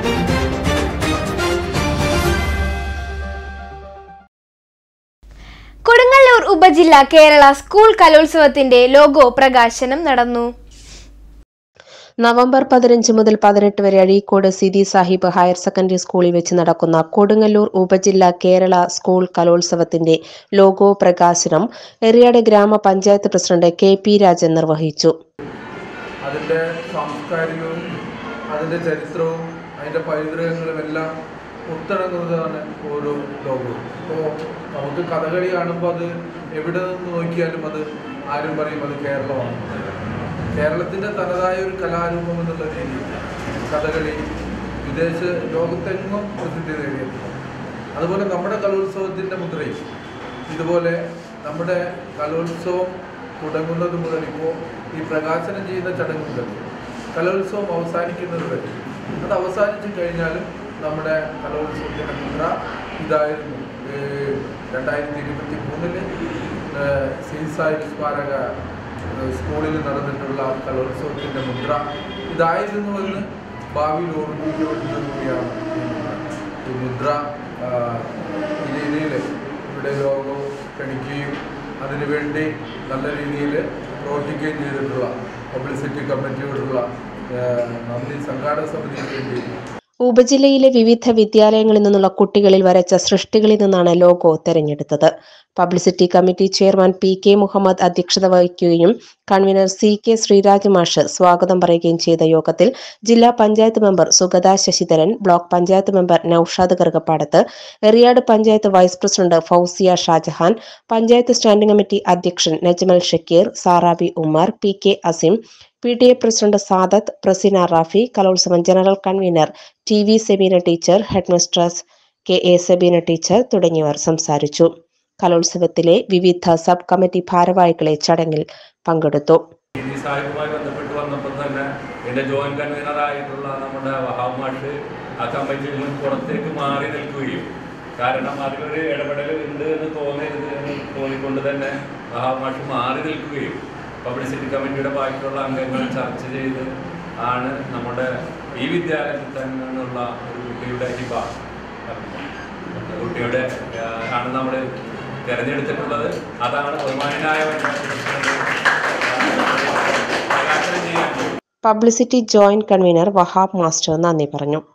കൊടുങ്ങല്ലൂർ ഉപജില്ല Kerala school കലോത്സവത്തിന്റെ logo പ്രകാശനം നടന്നു നവംബർ പതിനഞ്ച് മുതൽ പതിനെട്ട് വരെ അഴീക്കോട് സിദി സാഹിബ് ഹയർ സെക്കൻഡറി സ്കൂളിൽ വെച്ച് നടക്കുന്ന കൊടുങ്ങല്ലൂർ ഉപജില്ല കേരള സ്കൂൾ കലോത്സവത്തിന്റെ ലോഗോ പ്രകാശനം എറിയാട് ഗ്രാമപഞ്ചായത്ത് പ്രസിഡന്റ് കെ പി രാജൻ നിർവഹിച്ചു അതിൻ്റെ സാംസ്കാരികവും അതിൻ്റെ ചരിത്രവും അതിൻ്റെ പൈതൃകങ്ങളും എല്ലാം ഒത്തിണങ്ങുന്നതാണ് ഓരോ ലോകവും ഇപ്പോൾ നമുക്ക് കഥകളി കാണുമ്പോൾ അത് എവിടെ നിന്ന് നോക്കിയാലും അത് ആരും പറയും അത് കേരളമാണ് കേരളത്തിൻ്റെ തനതായ ഒരു കലാരൂപം എന്നുള്ള രീതിയിൽ കഥകളി വിദേശ ലോകത്തെങ്ങും പ്രസിദ്ധി നേടിയിട്ടുണ്ട് അതുപോലെ നമ്മുടെ കലോത്സവത്തിൻ്റെ മുദ്രയും ഇതുപോലെ നമ്മുടെ കലോത്സവം തുടങ്ങുന്നത് മുതൽ ഇപ്പോൾ ഈ പ്രകാശനം ചെയ്യുന്ന ചടങ്ങ് മുതൽ കലോത്സവം അവസാനിക്കുന്നത് വരെ അത് അവസാനിച്ചു കഴിഞ്ഞാലും നമ്മുടെ കലോത്സവത്തിൻ്റെ മുദ്ര ഇതായിരുന്നു ഏഹ് രണ്ടായിരത്തി ഇരുപത്തി മൂന്നില് സീസായി സ്മാരക ഏഹ് സ്കൂളിൽ നടന്നിട്ടുള്ള കലോത്സവത്തിൻ്റെ മുദ്ര ഇതായിരുന്നുവെന്ന് ഭാവിയിൽ ഓർമ്മിക്കപ്പെടുന്നതുകൂടിയാണ് ഈ മുദ്ര ആ, ഈ രീതിയിൽ ഇവിടെ ലോകം ക്ഷണിക്കുകയും അതിനുവേണ്ടി നല്ല രീതിയിൽ പ്രവർത്തിക്കുകയും ചെയ്തിട്ടുള്ള പബ്ലിസിറ്റി കമ്മിറ്റിയോടുള്ള ആ, നന്ദി സംഘാടക സമിതിക്ക് വേണ്ടി ഉപജില്ലയിലെ വിവിധ വിദ്യാലയങ്ങളിൽ നിന്നുള്ള കുട്ടികളിൽ വരച്ച സൃഷ്ടികളിൽ നിന്നാണ് ലോഗോ തെരഞ്ഞെടുത്തത് publicity committee chairman P K Muhammad അധ്യക്ഷത വഹിക്കുകയും കൺവീനർ സി കെ ശ്രീരാജ് മാഷ് സ്വാഗതം പറയുകയും ചെയ്ത യോഗത്തിൽ ജില്ലാ panchayat member Sugatha Sasidharan block panchayat member Naushad Karukappadath Eriyad panchayat vice president Fousiya Shajahan panchayat standing committee അധ്യക്ഷൻ Najmal Shakeer Sarabi Ummer P K Asim P T A president Sadath Praseena Rafi Kalolsavam general convener T V Sebeena teacher headmistress K A Sebeena teacher തുടങ്ങിയവർ സംസാരിച്ചു കലോത്സവത്തിലെ വിവിധ സബ് കമ്മിറ്റി ഭാരവാഹികളെ ചടങ്ങിൽ പങ്കെടുത്തു ഈ സാഹിബുമായി ബന്ധപ്പെട്ട് വന്നപ്പോൾ തന്നെ എൻ്റെ ജോയിന്റ് കൺവീനർ ആയിട്ടുള്ള നമ്മുടെ വഹാബ് മാഷ് ആ കമ്മിറ്റിയിൽ നിന്ന് പുറത്തേക്ക് മാറി നിൽക്കുകയും കാരണം അതിലൊരു ഇടപെടൽ ഉണ്ട് എന്ന് തോന്നരുത് എന്ന് തോന്നിക്കൊണ്ട് തന്നെ വഹാബ് മാഷ് മാറി നിൽക്കുകയും പബ്ലിസിറ്റി കമ്മിറ്റിയുടെ ബാക്കിയുള്ള അംഗങ്ങൾ ചർച്ച ചെയ്ത് ആണ് നമ്മുടെ ഈ വിദ്യാലയത്തിൽ തന്നെ നിന്നുള്ള ഒരു കുട്ടിയുടെ ഹിബ കുട്ടിയുടെ ആ, ആണ് നമ്മൾ തിരഞ്ഞെടുത്തിട്ടുള്ളത് അതാണ് ബഹുമാനായ പ്രകാശനം ചെയ്യാൻ publicity joint convener Wahab master നന്ദി പറഞ്ഞു